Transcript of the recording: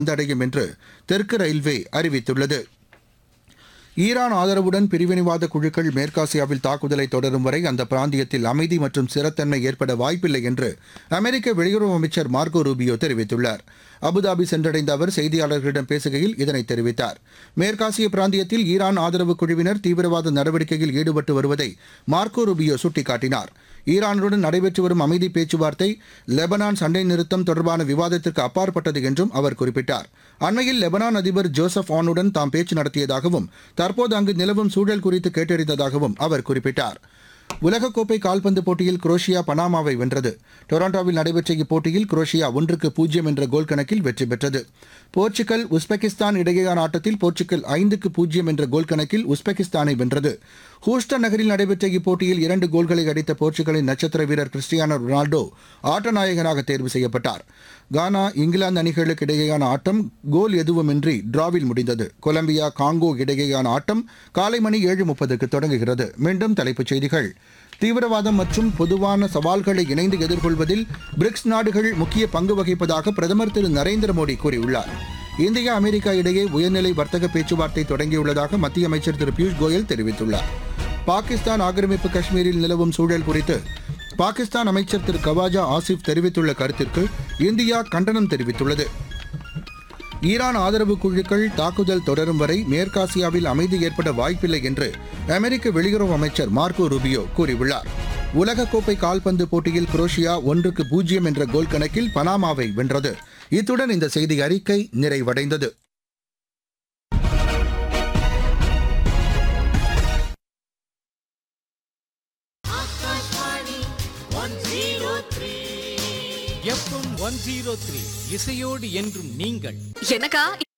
வந்தடையும் என்று தெற்கு ரயில்வே அறிவித்துள்ளது ஈரான் ஆதரவுடன் பிரிவினைவாத குழுக்கள் மேற்காசியாவில் தாக்குதலை தொடரும் வரை அந்த பிராந்தியத்தில் அமைதி மற்றும் ஸ்திரத்தன்மை ஏற்பட வாய்ப்பில்லை என்று அமெரிக்க வெளியுறவு அமைச்சர் மார்கோ ரூபியோ தெரிவித்துள்ளார் அபுதாபி சென்றடைந்த அவர் செய்தியாளர்களிடம் பேசுகையில் இதனை தெரிவித்தார் மேற்காசிய பிராந்தியத்தில் ஈரான் ஆதரவு குழுவினர் தீவிரவாத நடவடிக்கையில் ஈடுபட்டு வருவதை மார்கோ ரூபியோ சுட்டிக்காட்டினார் ஈரானுடன் நடைபெற்று வரும் அமைதி பேச்சுவார்த்தை லெபனான் சண்டை நிறுத்தம் தொடர்பான விவாதத்திற்கு அப்பாற்பட்டது என்றும் அவர் குறிப்பிட்டார் அண்மையில் லெபனான் அதிபர் ஜோசப் ஆனுடன் தாம் பேச்சு நடத்தியதாகவும் தற்போது அங்கு நிலவும் சூழல் குறித்து கேட்டறிந்ததாகவும் அவர் குறிப்பிட்டார் உலகக்கோப்பை கால்பந்து போட்டியில் குரோஷியா பனாமாவை வென்றது டொரண்டோவில் நடைபெற்ற இப்போட்டியில் குரோஷியா ஒன்றுக்கு பூஜ்ஜியம் என்ற கோல் கணக்கில் வெற்றி பெற்றது போர்ச்சுகல் உஸ்பெகிஸ்தான் இடையேயான ஆட்டத்தில் போர்ச்சுகல் ஐந்துக்கு பூஜ்ஜியம் என்ற கோல் கணக்கில் உஸ்பெகிஸ்தானை வென்றது ஹூஸ்டன் நகரில் நடைபெற்ற இப்போட்டியில் இரண்டு கோல்களை அடித்த போர்ச்சுகலின் நட்சத்திர வீரர் கிறிஸ்டியானோ ரொனால்டோ ஆட்ட நாயகனாக தேர்வு செய்யப்பட்டார் கானா இங்கிலாந்து அணிகளுக்கு இடையேயான ஆட்டம் கோல் எதுவுமின்றி டிராவில் முடிந்தது கொலம்பியா காங்கோ இடையேயான ஆட்டம் காலை மணி ஏழு முப்பதுக்கு தொடங்குகிறது மீண்டும் தலைப்புச் செய்திகள் தீவிரவாதம் மற்றும் பொதுவான சவால்களை இணைந்து எதிர்கொள்வதில் பிரிக்ஸ் நாடுகள் முக்கிய பங்கு வகிப்பதாக பிரதமர் திரு நரேந்திர மோடி கூறியுள்ளார் இந்தியா அமெரிக்கா இடையே உயர்நிலை வர்த்தக பேச்சுவார்த்தை தொடங்கியுள்ளதாக மத்திய அமைச்சர் திரு பியூஷ் கோயல் தெரிவித்துள்ளார் பாகிஸ்தான் ஆக்கிரமிப்பு காஷ்மீரில் நிலவும் சூழல் குறித்து பாகிஸ்தான் அமைச்சர் திரு கவாஜா ஆசிப் தெரிவித்துள்ள கருத்திற்கு இந்தியா கண்டனம் தெரிவித்துள்ளது ஈரான் ஆதரவு குழுக்கள் தாக்குதல் தொடரும் வரை மேற்காசியாவில் அமைதி ஏற்பட வாய்ப்பில்லை என்று அமெரிக்க வெளியுறவு அமைச்சர் மார்கோ ரூபியோ கூறியுள்ளார் உலகக்கோப்பை கால்பந்து போட்டியில் குரோஷியா ஒன்றுக்கு பூஜ்ஜியம் என்ற கோல் கணக்கில் பனாமாவை வென்றது இத்துடன் இந்த செய்தி அறிக்கை நிறைவடைந்தது எஃப்எம் ஒன் ஜீரோ த்ரீ இசையோடு என்றும் நீங்கள் எனக்கா